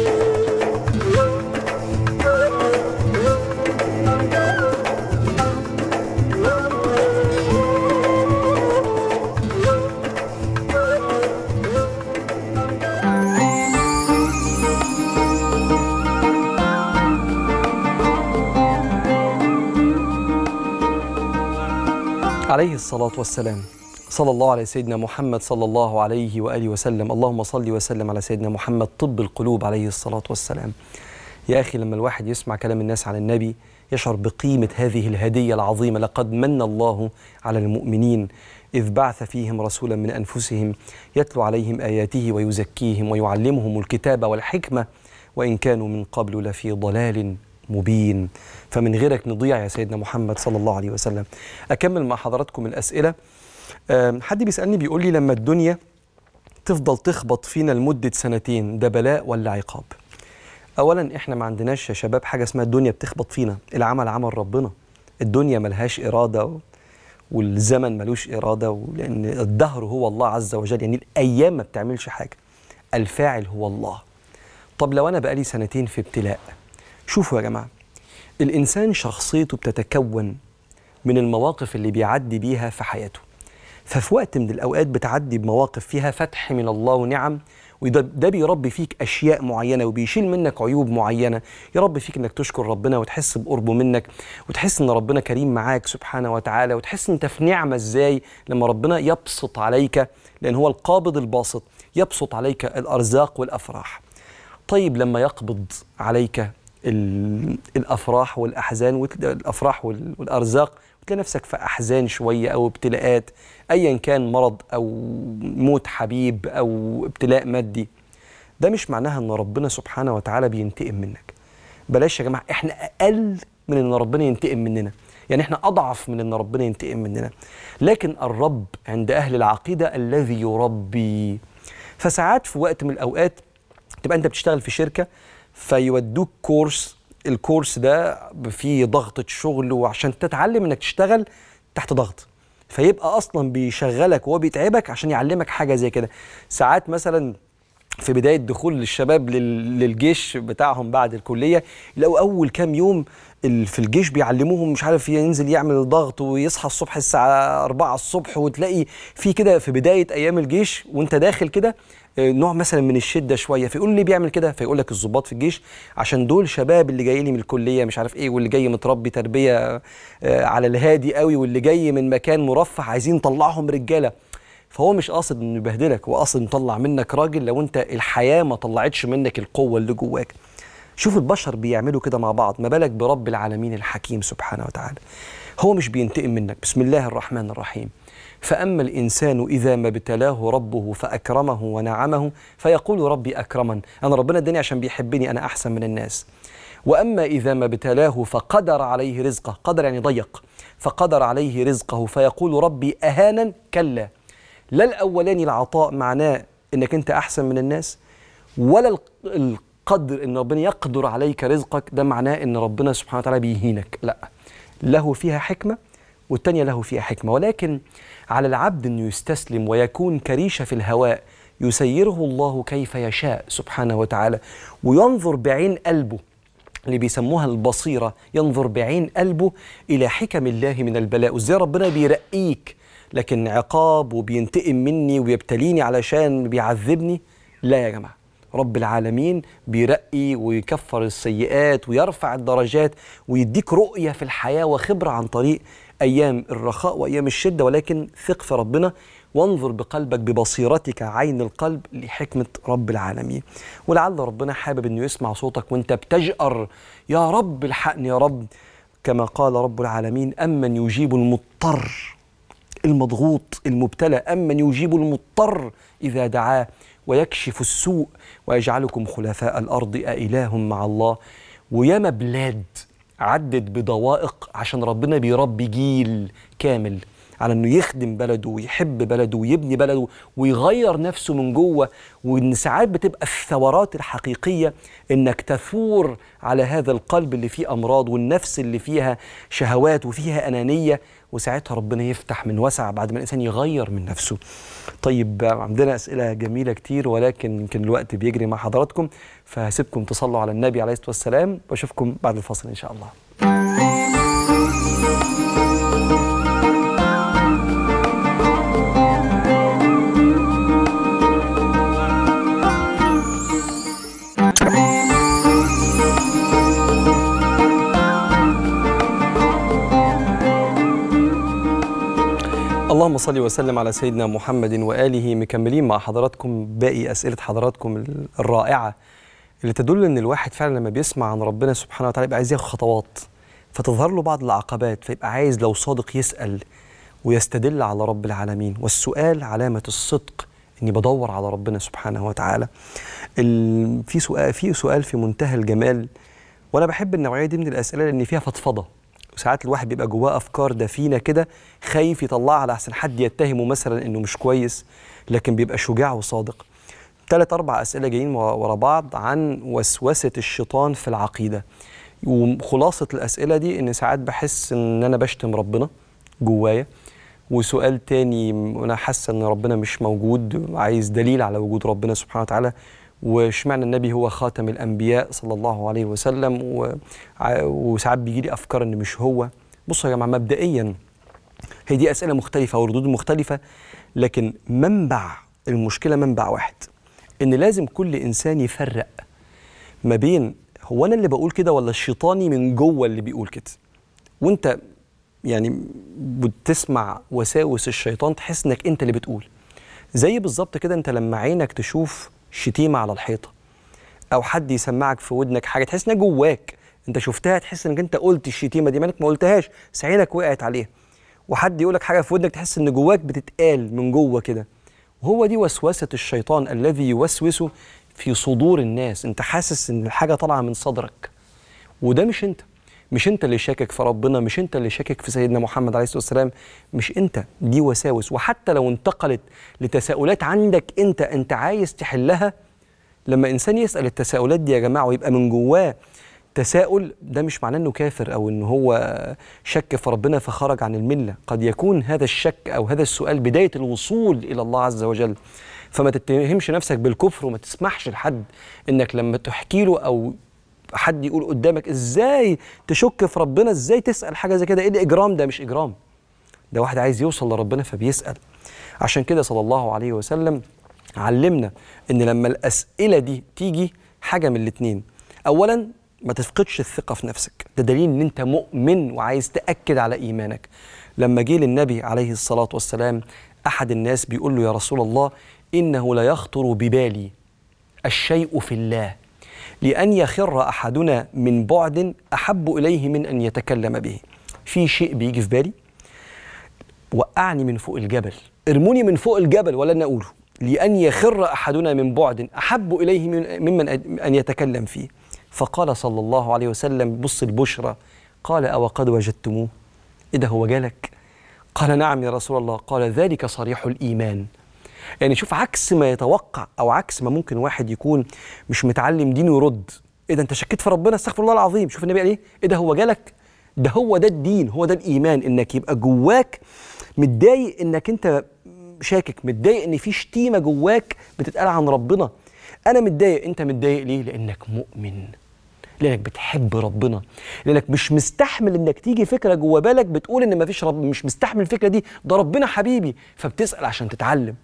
عليه الصلاة والسلام صلى الله على سيدنا محمد صلى الله عليه وآله وسلم اللهم صل وسلم على سيدنا محمد طب القلوب عليه الصلاة والسلام يا أخي لما الواحد يسمع كلام الناس عن النبي يشعر بقيمة هذه الهدية العظيمة لقد من الله على المؤمنين إذ بعث فيهم رسولا من أنفسهم يتلو عليهم آياته ويزكيهم ويعلمهم الكتاب والحكمة وإن كانوا من قبل لفي ضلال مبين فمن غيرك نضيع يا سيدنا محمد صلى الله عليه وسلم أكمل مع حضراتكم الأسئلة أم، حد بيسألني بيقول لي لما الدنيا تفضل تخبط فينا لمدة سنتين ده بلاء ولا عقاب أولا إحنا ما عندناش يا شباب حاجة اسمها الدنيا بتخبط فينا العمل عمل ربنا الدنيا ملهاش إرادة و- والزمن ملوش إرادة لأن الدهر هو الله عز وجل يعني الأيام ما بتعملش حاجة الفاعل هو الله طب لو أنا بقالي سنتين في ابتلاء شوفوا يا جماعة الإنسان شخصيته بتتكون من المواقف اللي بيعدي بيها في حياته ففي وقت من الأوقات بتعدي بمواقف فيها فتح من الله ونعم وده ده بيربي فيك اشياء معينه وبيشيل منك عيوب معينه يربي فيك انك تشكر ربنا وتحس بقربه منك وتحس ان ربنا كريم معاك سبحانه وتعالى وتحس انت في نعمه ازاي لما ربنا يبسط عليك لان هو القابض الباسط يبسط عليك الارزاق والافراح طيب لما يقبض عليك ال- الافراح والاحزان وتل- الافراح وال- والارزاق وتلاقي نفسك في احزان شويه او ابتلاءات ايا كان مرض او موت حبيب او ابتلاء مادي ده مش معناها ان ربنا سبحانه وتعالى بينتقم منك بلاش يا جماعه احنا اقل من ان ربنا ينتقم مننا يعني احنا اضعف من ان ربنا ينتقم مننا لكن الرب عند اهل العقيده الذي يربي فساعات في وقت من الاوقات تبقى انت بتشتغل في شركه فيودوك كورس الكورس ده فيه ضغطة شغل وعشان تتعلم انك تشتغل تحت ضغط فيبقى اصلا بيشغلك وهو بيتعبك عشان يعلمك حاجه زي كده ساعات مثلا في بدايه دخول الشباب لل- للجيش بتاعهم بعد الكليه يلاقوا اول كام يوم ال- في الجيش بيعلموهم مش عارف ينزل يعمل ضغط ويصحى الصبح الساعه 4 الصبح وتلاقي في كده في بدايه ايام الجيش وانت داخل كده آه، نوع مثلا من الشده شويه فيقول لي بيعمل كده فيقول لك الضباط في الجيش عشان دول شباب اللي جاي لي من الكليه مش عارف ايه واللي جاي متربي تربيه آه، على الهادي قوي واللي جاي من مكان مرفه عايزين نطلعهم رجاله فهو مش قاصد انه يبهدلك هو قاصد يطلع منك راجل لو انت الحياه ما طلعتش منك القوه اللي جواك شوف البشر بيعملوا كده مع بعض ما بالك برب العالمين الحكيم سبحانه وتعالى هو مش بينتقم منك بسم الله الرحمن الرحيم فأما الإنسان إذا ما ابتلاه ربه فأكرمه ونعمه فيقول ربي أكرمن أنا ربنا اداني عشان بيحبني أنا أحسن من الناس وأما إذا ما ابتلاه فقدر عليه رزقه قدر يعني ضيق فقدر عليه رزقه فيقول ربي أهانا كلا لا الأولاني العطاء معناه إنك أنت أحسن من الناس ولا الق- القدر إن ربنا يقدر عليك رزقك ده معناه إن ربنا سبحانه وتعالى بيهينك لا له فيها حكمة والتانية له فيها حكمة ولكن على العبد أنه يستسلم ويكون كريشة في الهواء يسيره الله كيف يشاء سبحانه وتعالى وينظر بعين قلبه اللي بيسموها البصيرة ينظر بعين قلبه إلى حكم الله من البلاء وإزاي ربنا بيرقيك لكن عقاب وبينتقم مني ويبتليني علشان بيعذبني لا يا جماعة رب العالمين بيرقي ويكفر السيئات ويرفع الدرجات ويديك رؤية في الحياة وخبرة عن طريق أيام الرخاء وأيام الشدة ولكن ثق في ربنا وانظر بقلبك ببصيرتك عين القلب لحكمة رب العالمين ولعل ربنا حابب أنه يسمع صوتك وانت بتجأر يا رب الحقني يا رب كما قال رب العالمين أمن يجيب المضطر المضغوط المبتلى أمن يجيب المضطر إذا دعاه ويكشف السوء ويجعلكم خلفاء الأرض أإله مع الله وياما بلاد عدت بضوائق عشان ربنا بيربي جيل كامل على انه يخدم بلده ويحب بلده ويبني بلده ويغير نفسه من جوه وان ساعات بتبقى الثورات الحقيقيه انك تثور على هذا القلب اللي فيه امراض والنفس اللي فيها شهوات وفيها انانيه وساعتها ربنا يفتح من وسع بعد ما الانسان يغير من نفسه. طيب عندنا اسئله جميله كتير ولكن يمكن الوقت بيجري مع حضراتكم فهسيبكم تصلوا على النبي عليه الصلاه والسلام واشوفكم بعد الفاصل ان شاء الله. اللهم صل وسلم على سيدنا محمد واله مكملين مع حضراتكم باقي اسئله حضراتكم الرائعه اللي تدل ان الواحد فعلا لما بيسمع عن ربنا سبحانه وتعالى يبقى عايز ياخد خطوات فتظهر له بعض العقبات فيبقى عايز لو صادق يسال ويستدل على رب العالمين والسؤال علامه الصدق اني بدور على ربنا سبحانه وتعالى ال- في سؤال في سؤال في منتهى الجمال وانا بحب النوعيه دي من الاسئله لان فيها فضفضه وساعات الواحد بيبقى جواه افكار دفينه كده خايف يطلعها على احسن حد يتهمه مثلا انه مش كويس لكن بيبقى شجاع وصادق ثلاث اربع اسئله جايين ورا ورا بعض عن وسوسه الشيطان في العقيده وخلاصه الاسئله دي ان ساعات بحس ان انا بشتم ربنا جوايا وسؤال تاني وانا حاسه ان ربنا مش موجود عايز دليل على وجود ربنا سبحانه وتعالى واشمعنى النبي هو خاتم الانبياء صلى الله عليه وسلم وع- وساعات بيجي لي افكار ان مش هو بصوا يا جماعه مبدئيا هي دي اسئله مختلفه وردود مختلفه لكن منبع المشكله منبع واحد ان لازم كل انسان يفرق ما بين هو انا اللي بقول كده ولا الشيطاني من جوه اللي بيقول كده وانت يعني بتسمع وساوس الشيطان تحس انك انت اللي بتقول زي بالظبط كده انت لما عينك تشوف شتيمه على الحيطه او حد يسمعك في ودنك حاجه تحس انها جواك انت شفتها تحس انك انت قلت الشتيمه دي مالك ما قلتهاش بس عينك وقعت عليها وحد يقول لك حاجه في ودنك تحس ان جواك بتتقال من جوه كده وهو دي وسوسه الشيطان الذي يوسوس في صدور الناس انت حاسس ان الحاجه طالعه من صدرك وده مش انت مش انت اللي شاكك في ربنا مش انت اللي شاكك في سيدنا محمد عليه الصلاه والسلام مش انت دي وساوس وحتى لو انتقلت لتساؤلات عندك انت انت عايز تحلها لما انسان يسال التساؤلات دي يا جماعه ويبقى من جواه تساؤل ده مش معناه انه كافر او ان هو شك في ربنا فخرج عن المله قد يكون هذا الشك او هذا السؤال بدايه الوصول الى الله عز وجل فما تتهمش نفسك بالكفر وما تسمحش لحد انك لما تحكي له او حد يقول قدامك ازاي تشك في ربنا ازاي تسال حاجه زي كده ايه الاجرام ده مش اجرام ده واحد عايز يوصل لربنا فبيسال عشان كده صلى الله عليه وسلم علمنا ان لما الاسئله دي تيجي حاجه من الاثنين اولا ما تفقدش الثقه في نفسك ده دليل ان انت مؤمن وعايز تاكد على ايمانك لما جه للنبي عليه الصلاه والسلام احد الناس بيقول له يا رسول الله انه لا يخطر ببالي الشيء في الله لأن يخر أحدنا من بعد أحب إليه من أن يتكلم به في شيء بيجي في بالي وقعني من فوق الجبل ارموني من فوق الجبل ولن أقوله لأن يخر أحدنا من بعد أحب إليه من ممن أن يتكلم فيه فقال صلى الله عليه وسلم بص البشرى قال أو قد وجدتموه إيه ده هو جالك قال نعم يا رسول الله قال ذلك صريح الإيمان يعني شوف عكس ما يتوقع او عكس ما ممكن واحد يكون مش متعلم دين ويرد ايه ده انت شكيت في ربنا استغفر الله العظيم شوف النبي قال ايه ايه ده هو جالك ده هو ده الدين هو ده الايمان انك يبقى جواك متضايق انك انت شاكك متضايق ان في شتيمه جواك بتتقال عن ربنا انا متضايق انت متضايق ليه لانك مؤمن لانك بتحب ربنا لانك مش مستحمل انك تيجي فكره جوا بالك بتقول ان مفيش رب مش مستحمل الفكره دي ده ربنا حبيبي فبتسال عشان تتعلم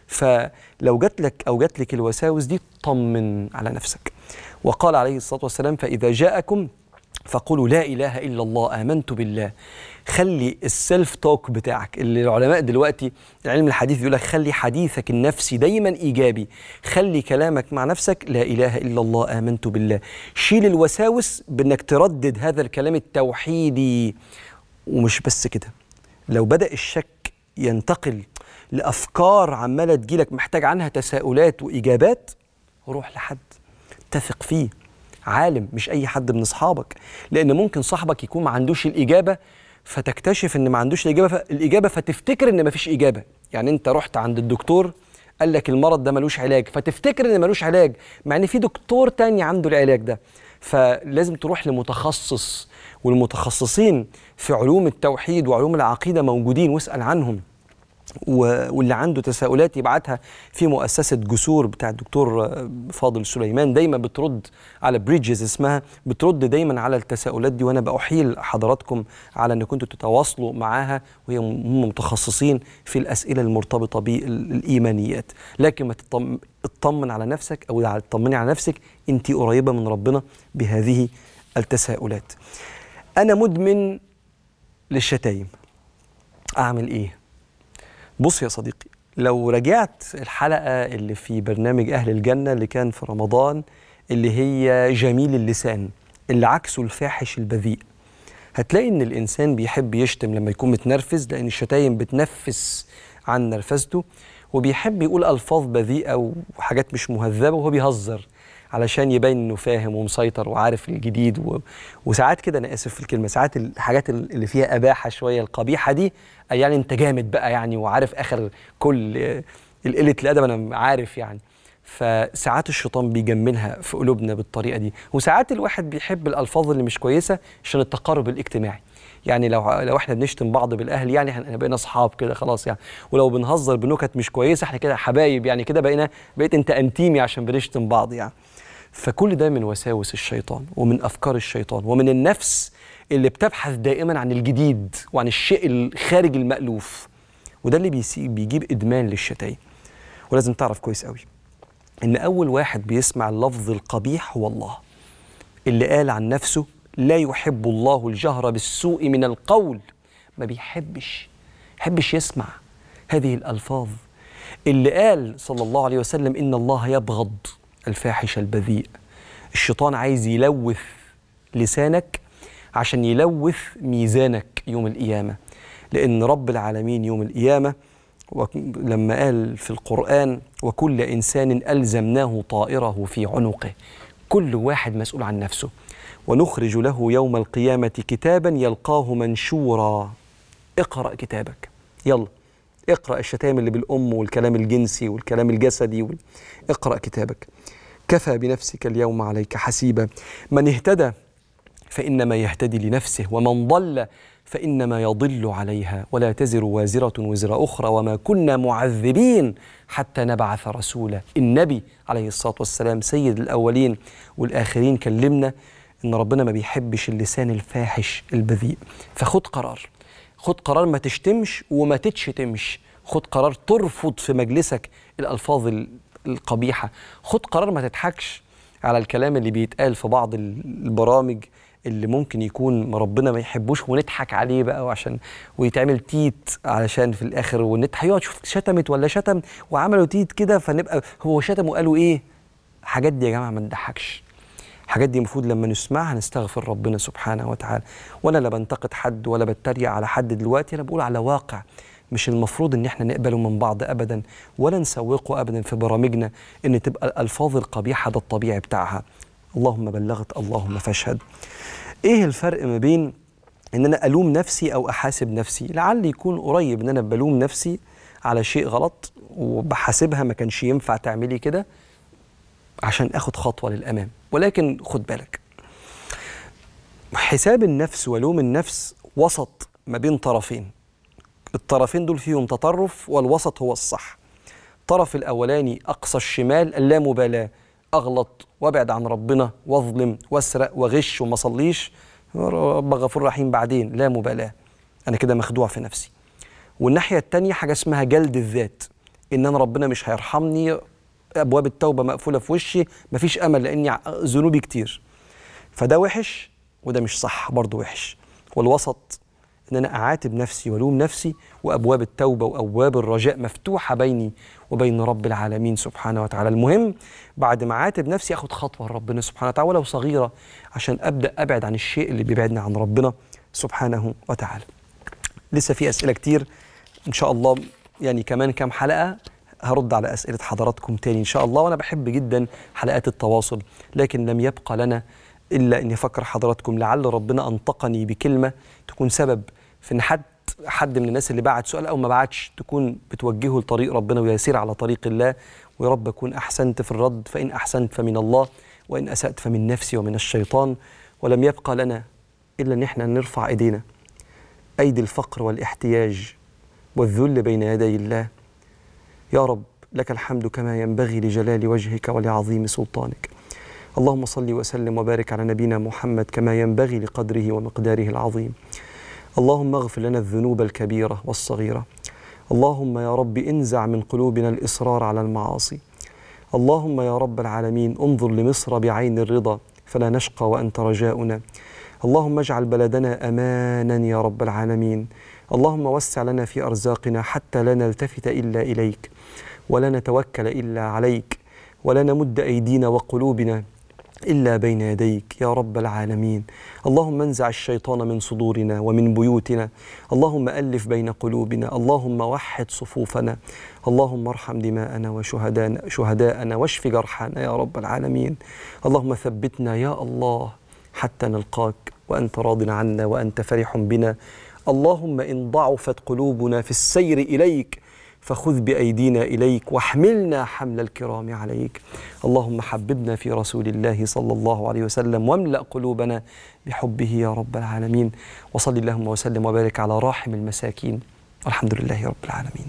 فلو جات لك او جات لك الوساوس دي طمن على نفسك وقال عليه الصلاه والسلام فاذا جاءكم فقولوا لا اله الا الله امنت بالله خلي السيلف توك بتاعك اللي العلماء دلوقتي علم الحديث يقول لك خلي حديثك النفسي دايما ايجابي خلي كلامك مع نفسك لا اله الا الله امنت بالله شيل الوساوس بانك تردد هذا الكلام التوحيدي ومش بس كده لو بدا الشك ينتقل لافكار عماله تجيلك محتاج عنها تساؤلات واجابات روح لحد تثق فيه عالم مش اي حد من اصحابك لان ممكن صاحبك يكون ما عندوش الاجابه فتكتشف ان ما عندوش الاجابه ف... الاجابه فتفتكر ان ما فيش اجابه يعني انت رحت عند الدكتور قال لك المرض ده ملوش علاج فتفتكر ان ملوش علاج مع ان في دكتور تاني عنده العلاج ده فلازم تروح لمتخصص والمتخصصين في علوم التوحيد وعلوم العقيده موجودين واسال عنهم واللي عنده تساؤلات يبعتها في مؤسسة جسور بتاع الدكتور فاضل سليمان دايما بترد على بريدجز اسمها بترد دايما على التساؤلات دي وانا بأحيل حضراتكم على ان كنتوا تتواصلوا معاها وهي هم متخصصين في الأسئلة المرتبطة بالإيمانيات لكن ما تطمن على نفسك او تطمني على نفسك انت قريبة من ربنا بهذه التساؤلات انا مدمن للشتايم اعمل ايه بص يا صديقي لو رجعت الحلقة اللي في برنامج أهل الجنة اللي كان في رمضان اللي هي جميل اللسان اللي عكسه الفاحش البذيء هتلاقي إن الإنسان بيحب يشتم لما يكون متنرفز لأن الشتايم بتنفس عن نرفزته وبيحب يقول ألفاظ بذيئة وحاجات مش مهذبة وهو بيهزر علشان يبين انه فاهم ومسيطر وعارف الجديد و... وساعات كده انا اسف في الكلمه ساعات الحاجات اللي فيها اباحه شويه القبيحه دي يعني انت جامد بقى يعني وعارف اخر كل القله الادب انا عارف يعني فساعات الشيطان بيجملها في قلوبنا بالطريقه دي وساعات الواحد بيحب الالفاظ اللي مش كويسه عشان التقارب الاجتماعي يعني لو لو احنا بنشتم بعض بالاهل يعني احنا بقينا اصحاب كده خلاص يعني ولو بنهزر بنكت مش كويسه احنا كده حبايب يعني كده بقينا بقيت انت انتيمي عشان بنشتم بعض يعني فكل ده من وساوس الشيطان ومن افكار الشيطان ومن النفس اللي بتبحث دائما عن الجديد وعن الشيء الخارج المألوف وده اللي بيجيب ادمان للشتايم ولازم تعرف كويس قوي إن أول واحد بيسمع اللفظ القبيح هو الله اللي قال عن نفسه لا يحب الله الجهر بالسوء من القول ما بيحبش يحبش يسمع هذه الألفاظ اللي قال صلى الله عليه وسلم إن الله يبغض الفاحش البذيء الشيطان عايز يلوث لسانك عشان يلوث ميزانك يوم القيامة لأن رب العالمين يوم القيامة وك- لما قال في القرآن وكل إنسان ألزمناه طائره في عنقه كل واحد مسؤول عن نفسه ونخرج له يوم القيامة كتابا يلقاه منشورا اقرأ كتابك يلا اقرأ الشتائم اللي بالأم والكلام الجنسي والكلام الجسدي وال... اقرأ كتابك كفى بنفسك اليوم عليك حسيبا من اهتدى فإنما يهتدي لنفسه ومن ضل فإنما يضل عليها ولا تزر وازرة وزر أخرى وما كنا معذبين حتى نبعث رسولا النبي عليه الصلاة والسلام سيد الأولين والآخرين كلمنا إن ربنا ما بيحبش اللسان الفاحش البذيء فخد قرار خد قرار ما تشتمش وما تتشتمش خد قرار ترفض في مجلسك الألفاظ ال- القبيحة خد قرار ما تضحكش على الكلام اللي بيتقال في بعض ال- البرامج اللي ممكن يكون ربنا ما يحبوش ونضحك عليه بقى وعشان ويتعمل تيت علشان في الاخر ونضحك يقعد شوف شتمت ولا شتم وعملوا تيت كده فنبقى هو شتم وقالوا ايه الحاجات دي يا جماعه ما تضحكش الحاجات دي المفروض لما نسمعها نستغفر ربنا سبحانه وتعالى ولا لا بنتقد حد ولا بتريق على حد دلوقتي انا بقول على واقع مش المفروض ان احنا نقبله من بعض ابدا ولا نسوقه ابدا في برامجنا ان تبقى الالفاظ القبيحه ده الطبيعي بتاعها اللهم بلغت اللهم فاشهد ايه الفرق ما بين ان انا الوم نفسي او احاسب نفسي لعل يكون قريب ان انا بلوم نفسي على شيء غلط وبحاسبها ما كانش ينفع تعملي كده عشان اخد خطوه للامام ولكن خد بالك حساب النفس ولوم النفس وسط ما بين طرفين الطرفين دول فيهم تطرف والوسط هو الصح الطرف الاولاني اقصى الشمال اللامبالاه اغلط وابعد عن ربنا واظلم واسرق وغش وما صليش رب غفور رحيم بعدين لا مبالاه انا كده مخدوع في نفسي والناحيه التانية حاجه اسمها جلد الذات ان انا ربنا مش هيرحمني ابواب التوبه مقفوله في وشي مفيش امل لاني ع- ذنوبي كتير فده وحش وده مش صح برضه وحش والوسط ان انا اعاتب نفسي والوم نفسي وابواب التوبه وابواب الرجاء مفتوحه بيني وبين رب العالمين سبحانه وتعالى المهم بعد ما اعاتب نفسي اخد خطوه لربنا سبحانه وتعالى ولو صغيره عشان ابدا ابعد عن الشيء اللي بيبعدنا عن ربنا سبحانه وتعالى لسه في اسئله كتير ان شاء الله يعني كمان كام حلقه هرد على اسئله حضراتكم تاني ان شاء الله وانا بحب جدا حلقات التواصل لكن لم يبقى لنا الا ان يفكر حضراتكم لعل ربنا انطقني بكلمه تكون سبب في ان حد حد من الناس اللي بعت سؤال او ما بعتش تكون بتوجهه لطريق ربنا ويسير على طريق الله ويا رب اكون احسنت في الرد فان احسنت فمن الله وان اسات فمن نفسي ومن الشيطان ولم يبقى لنا الا ان احنا نرفع ايدينا ايدي الفقر والاحتياج والذل بين يدي الله يا رب لك الحمد كما ينبغي لجلال وجهك ولعظيم سلطانك اللهم صل وسلم وبارك على نبينا محمد كما ينبغي لقدره ومقداره العظيم اللهم اغفر لنا الذنوب الكبيره والصغيره اللهم يا رب انزع من قلوبنا الاصرار على المعاصي اللهم يا رب العالمين انظر لمصر بعين الرضا فلا نشقى وانت رجاؤنا اللهم اجعل بلدنا امانا يا رب العالمين اللهم وسع لنا في ارزاقنا حتى لا نلتفت الا اليك ولا نتوكل الا عليك ولا نمد ايدينا وقلوبنا الا بين يديك يا رب العالمين اللهم انزع الشيطان من صدورنا ومن بيوتنا اللهم الف بين قلوبنا اللهم وحد صفوفنا اللهم ارحم دماءنا وشهدانا شهداءنا واشف جرحانا يا رب العالمين اللهم ثبتنا يا الله حتى نلقاك وانت راض عنا وانت فرح بنا اللهم ان ضعفت قلوبنا في السير اليك فخذ بايدينا اليك واحملنا حمل الكرام عليك اللهم حببنا في رسول الله صلى الله عليه وسلم واملا قلوبنا بحبه يا رب العالمين وصل اللهم وسلم وبارك على راحم المساكين والحمد لله رب العالمين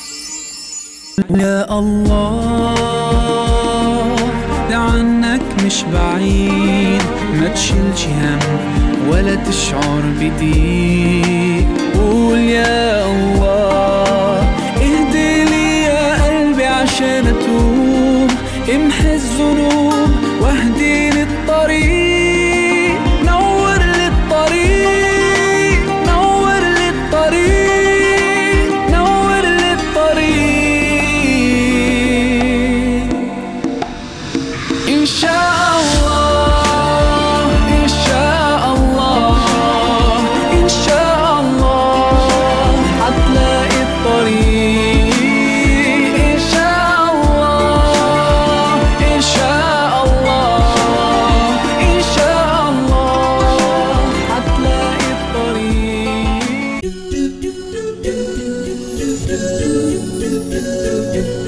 يا الله ده عنك مش مش بعيد ما تشيلش هم ولا تشعر بضيق قول يا الله اهدي لي يا قلبي عشان اتوب امحي الذنوب واهديني الطريق نور لي الطريق نور لي الطريق نور لي الطريق إن شاء الله إن شاء الله إن شاء الله هتلاقي الطريق إن شاء الله إن شاء الله إن شاء الله هتلاقي الطريق